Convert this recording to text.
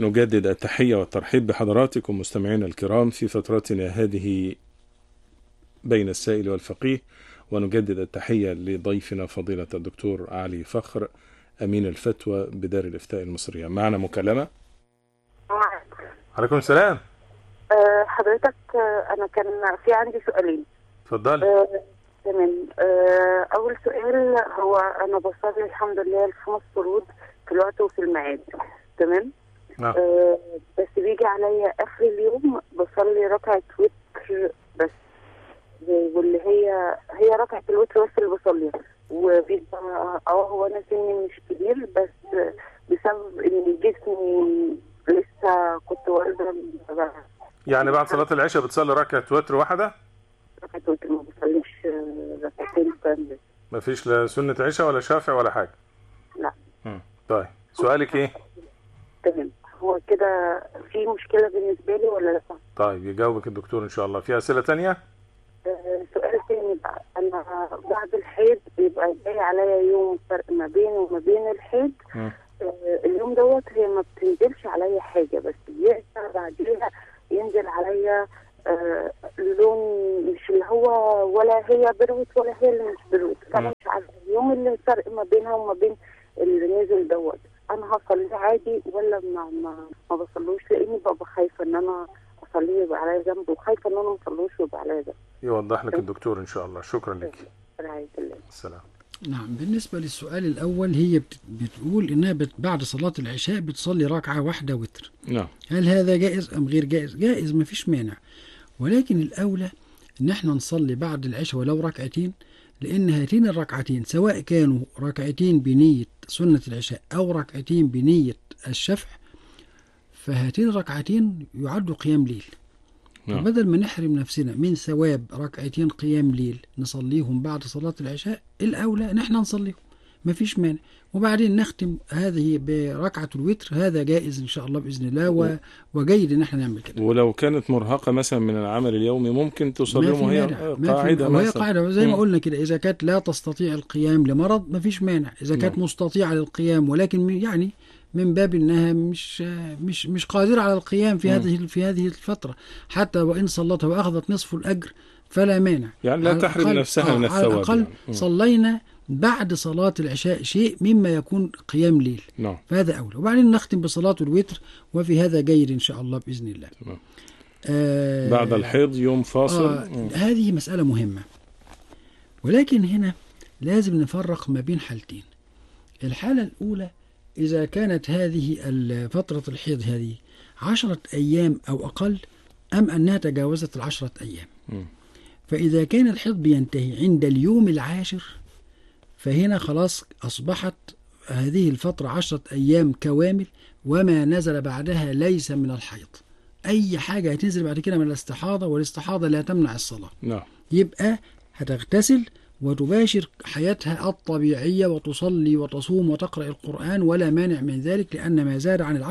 نجدد التحية والترحيب بحضراتكم مستمعينا الكرام في فترتنا هذه بين السائل والفقيه ونجدد التحية لضيفنا فضيلة الدكتور علي فخر أمين الفتوى بدار الإفتاء المصرية معنا مكالمة عليكم السلام أه حضرتك أه أنا كان في عندي سؤالين اتفضلي أه تمام أه أول سؤال هو أنا بصلي الحمد لله الخمس فروض في الوقت وفي الميعاد تمام نعم أه بس بيجي عليا آخر اليوم بصلي ركعة وتر بس واللي هي هي ركعة الوتر بس اللي بصليها وبيبقى اه هو انا سني مش كبير بس بسبب ان جسمي لسه كنت والده يعني بعد صلاة العشاء بتصلي ركعة وتر واحدة ركعة وتر ما بصليش ركعتين كاملة مفيش لا سنة عشاء ولا شافع ولا حاجة لا مم. طيب سؤالك ايه تمام هو كده في مشكلة بالنسبة لي ولا لا؟ طيب يجاوبك الدكتور ان شاء الله في اسئلة تانية آه، سؤال تاني بقى انا بعد الحيض بيبقى جاي عليا يوم فرق ما بيني وما بين الحيض مم. آه، اليوم دوت هي ما بتنزلش عليا حاجه بس بيرجع بعديها ينزل عليا آه، لون مش اللي هو ولا هي بروت ولا هي اللي مش بروت فانا مم. مش عارفه اليوم اللي الفرق ما بينها وما بين اللي نزل دوت انا هصليه عادي ولا ما ما, ما بصلوش لاني ببقى خايفه ان انا اصليه يبقى عليا ذنب وخايفه ان انا ما اصلوش ويبقى عليا ذنب يوضح لك الدكتور ان شاء الله شكرا لك رعايه الله السلام نعم بالنسبة للسؤال الأول هي بت- بتقول إنها بت بعد صلاة العشاء بتصلي ركعة واحدة وتر نعم هل هذا جائز أم غير جائز؟ جائز ما فيش مانع ولكن الأولى إن احنا نصلي بعد العشاء ولو ركعتين لأن هاتين الركعتين سواء كانوا ركعتين بنية سنة العشاء أو ركعتين بنية الشفع فهاتين الركعتين يعدوا قيام ليل نعم. بدل ما نحرم نفسنا من ثواب ركعتين قيام ليل نصليهم بعد صلاة العشاء الأولى إن احنا نصليهم مفيش مانع وبعدين نختم هذه بركعة الوتر هذا جائز إن شاء الله بإذن الله و... وجيد إن احنا نعمل كده ولو كانت مرهقة مثلا من العمل اليومي ممكن تصليهم ما في وهي مانع. ما في- قاعدة وهي مثلا قاعدة زي ما مم. قلنا كده إذا كانت لا تستطيع القيام لمرض ما فيش مانع إذا كانت نعم. مستطيعة للقيام ولكن من- يعني من باب انها مش مش مش قادره على القيام في مم. هذه في هذه الفتره حتى وان صلتها واخذت نصف الاجر فلا مانع يعني لا على تحرم الأقل- نفسها من على الثواب الاقل يعني. مم. صلينا بعد صلاه العشاء شيء مما يكون قيام ليل نعم فهذا اولى وبعدين نختم بصلاه الوتر وفي هذا جيد ان شاء الله باذن الله تمام. آه بعد الحيض يوم فاصل آه مم. هذه مسألة مهمة ولكن هنا لازم نفرق ما بين حالتين الحالة الأولى إذا كانت هذه ال- فترة الحيض هذه عشرة أيام أو أقل أم أنها تجاوزت العشرة أيام مم. فإذا كان الحيض بينتهي عند اليوم العاشر فهنا خلاص أصبحت هذه الفترة عشرة أيام كوامل وما نزل بعدها ليس من الحيض أي حاجة هتنزل بعد كده من الاستحاضة والاستحاضة لا تمنع الصلاة نعم يبقى هتغتسل وتباشر حياتها الطبيعية وتصلي وتصوم وتقرأ القرآن ولا مانع من ذلك لأن ما زاد عن العشر